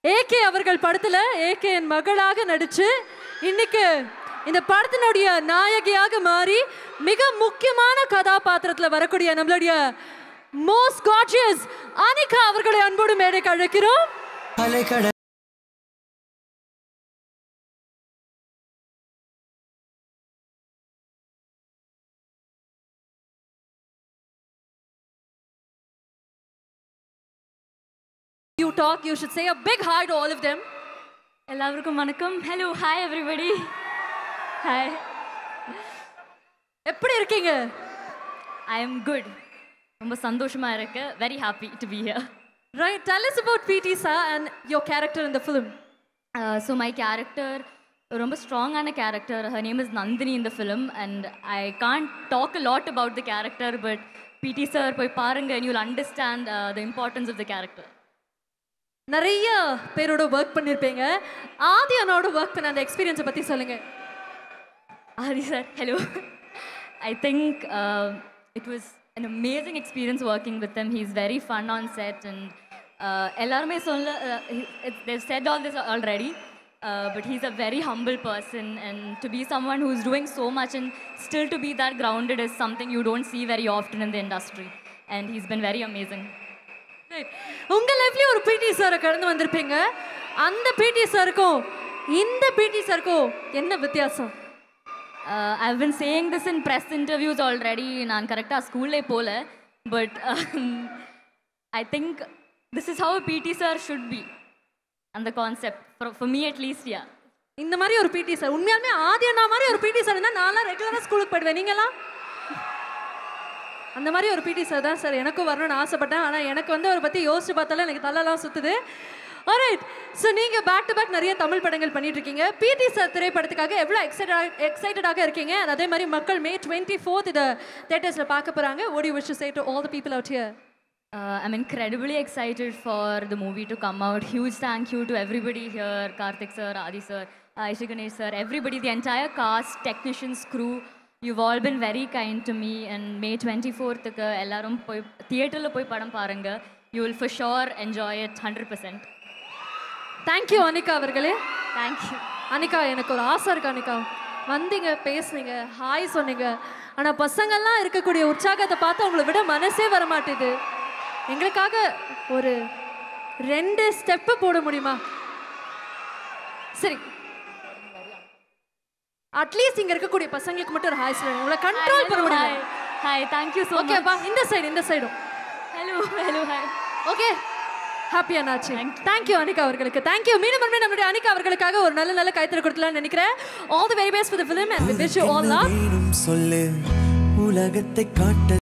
AK அவர்கள் படத்துல AK என் மகளாக நடிச்சு இன்னைக்கு இந்த படத்தினுடைய நாயகியாக மாறி மிக முக்கியமான கதாபாத்திரத்துல வரக்கூடிய நம்மளுடைய மோஸ்ட் கார்ஜியஸ் அனிகா அவர்களை அன்போடு மேடைக்கு அழைக்கிறோம் அலைக்கடல் you talk you should say a big hi to all of them எல்லாருக்கும் வணக்கம் ஹலோ ஹாய் எவ்ரிபடி ஹாய் எப்படி இருக்கீங்க ஐ எம் குட் ரொம்ப சந்தோஷமா இருக்கு very happy to be here Right, tell us about PT sir and your character in the film. So my character ரொம்ப ஸ்ட்ராங்கான character her name is Nandini இந்த film and I can't talk a lot about the character but PT sir போய் பாருங்க and you'll understand the importance of the character நிறைய பேரோட work பண்ணியிருப்பீங்க ஆதி அண்ணாவோட work பண்ண அந்த எக்ஸ்பீரியன்ஸை பற்றி சொல்லுங்க Adi sir, hello. I think uh, it was an amazing experience working with him. He's very fun on set and uh, எல்லாருமே சொல்ல uh, he- it- they've said all this already. Uh, but he's a very humble person and to be someone who's doing so much and still to be that grounded is something you don't see very often in the industry and he's been very amazing Right. உங்க லைஃப்லயும் ஒரு பிடி சாரை கடந்து வந்திருப்பீங்க அந்த பிடி சாருக்கும் இந்த பிடி சாருக்கும் என்ன வித்தியாசம் Uh, I've been saying this in press interviews already. நான் கரெக்டாக ஸ்கூல்லே போல but I think this is how PT sir should be அந்த concept for me at least yeah இந்த மாதிரி ஒரு பிடி சார் உண்மையாலுமே ஆதி அண்ணா மாதிரி ஒரு பிடி சார் இருந்தா நான்லாம் ரெகுலராக ஸ்கூலுக்கு போயிடுவேன் நீங்களாம் அந்த மாதிரி ஒரு பிடி சார் தான் சார் எனக்கும் வரணும்னு ஆசைப்பட்டேன் ஆனால் எனக்கு வந்து அவரை பற்றி யோசிச்சு பார்த்தாலும் எனக்கு தலைலாம் சுத்துது alright ஸோ நீங்கள் பேக் டு பேக் நிறைய தமிழ் படங்கள் பண்ணிட்டு இருக்கீங்க பிடி சார் திரைப்படத்துக்காக எவ்வளோ எக்ஸைட்டட் எக்ஸைட்டடாக இருக்கீங்க and அதே மாதிரி மக்கள் மே டுவெண்ட்டி ஃபோர்த் இதை தேட்டர்ஸில் பார்க்க போகிறாங்க ஓடி wish say to all the people out here Uh, I'm incredibly excited for the movie to come out. Huge thank you to everybody here Karthik sir, Adi sir, Aisha Ganesh sir, everybody, the entire cast, technicians, crew. You've all been very kind to me. And May 24th, க்கு எல்லாரும் போய் தியேட்டரில் போய் படம் பாருங்க You will for sure enjoy it 100%. Thank you Anika அவர்களே Thank you. Anika எனக்கு ஒரு ஆசை இருக்கு அனிகா வந்தீங்க பேசுனீங்க ஹாய் சொன்னீங்க ஆனால் பசங்கள்லாம் இருக்கக்கூடிய உற்சாகத்தை பார்த்து அவங்கள விட மனசே வர மாட்டேது எங்களுக்காக ஒரு ரெண்டு ஸ்டெப்பு போட முடியுமா சரி அட்லீஸ்ட் இங்க இருக்கக்கூடிய பசங்களுக்கு மட்டும் ஒரு ஹாய் சொல்லுங்க உங்களை கண்ட்ரோல் பண்ண Hi. முடியும் Hi. Thank you so much. ஓகேப்பா இந்த சைடு இந்த சைடும் Hello. Hello. Hi. ஓகே ஹாப்பியா நாச்சு தேங்க்யூ அனிகா அவர்களுக்கு தேங்க்யூ மீண்டும் மறுபடியும் நம்மளுடைய அனிகா அவர்களுக்காக ஒரு நல்ல நல்ல கைத்தறி கொடுக்கலாம்னு நினைக்கிறேன் all the very best for the film and wish you all love வேணும் சொல்லு உலகத்தை காட்ட